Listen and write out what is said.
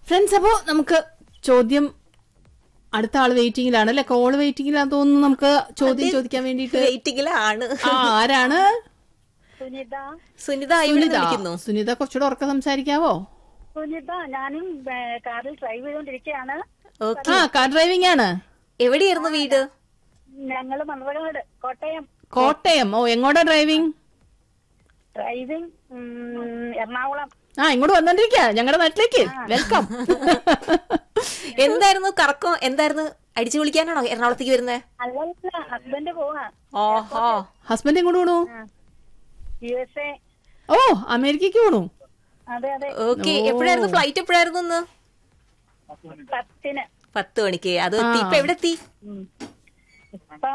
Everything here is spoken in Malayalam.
ഫ്രണ്ട്സ് അപ്പോ നമുക്ക് ചോദ്യം അടുത്ത ആള് വെയിറ്റിംഗിലാണ് അല്ലെ കോള് വെയിറ്റിംഗിലാന്ന് തോന്നുന്നു നമുക്ക് ചോദ്യം ചോദിക്കാൻ വേണ്ടിട്ട് വെയിറ്റിംഗിലാണ് ആ ആരാണ് സുനിത സുനിത ഇവിടെ സുനിത വിളിക്കുന്നു സുനിത കുറച്ചുകൂടെ ഉറക്ക സംസാരിക്കാവോ സുനിത ഞാനും ഏ, കാറിൽ ഡ്രൈവ് ചെയ്തോണ്ടിരിക്കുകയാണ് ഓക്കെ ആ കാർ ഡ്രൈവിംഗ് ആണ് എവിടെയായിരുന്നു വീട് ഞങ്ങള് മണർകാട് കോട്ടയം കോട്ടയം ഓ എങ്ങോട്ടാ ഡ്രൈവിംഗ് ഡ്രൈവിംഗ് ഉം, എറണാകുളം ആ ഇങ്ങോട്ട് വന്നോണ്ടിരിക്ക ഞങ്ങളുടെ നാട്ടിലേക്ക് വെൽക്കം എന്തായിരുന്നു കറക്കം എന്തായിരുന്നു അടിച്ചു വിളിക്കാനാണോ എറണാകുളത്തേക്ക് വരുന്നത് അല്ലല്ല ഹസ്ബൻഡ് പോവാ ഓഹോ ഹസ്ബൻഡ് എങ്ങോട്ട് പോണു യു എസ് എ ഓ അമേരിക്കക്ക് പോണു അതെ അതെ ഓക്കെ എപ്പോഴായിരുന്നു ഫ്ലൈറ്റ് എപ്പോഴായിരുന്നു ഇന്ന് പത്തിന് പത്ത് മണിക്ക് അത് എത്തി ഇപ്പൊ എവിടെ എത്തി ഉം.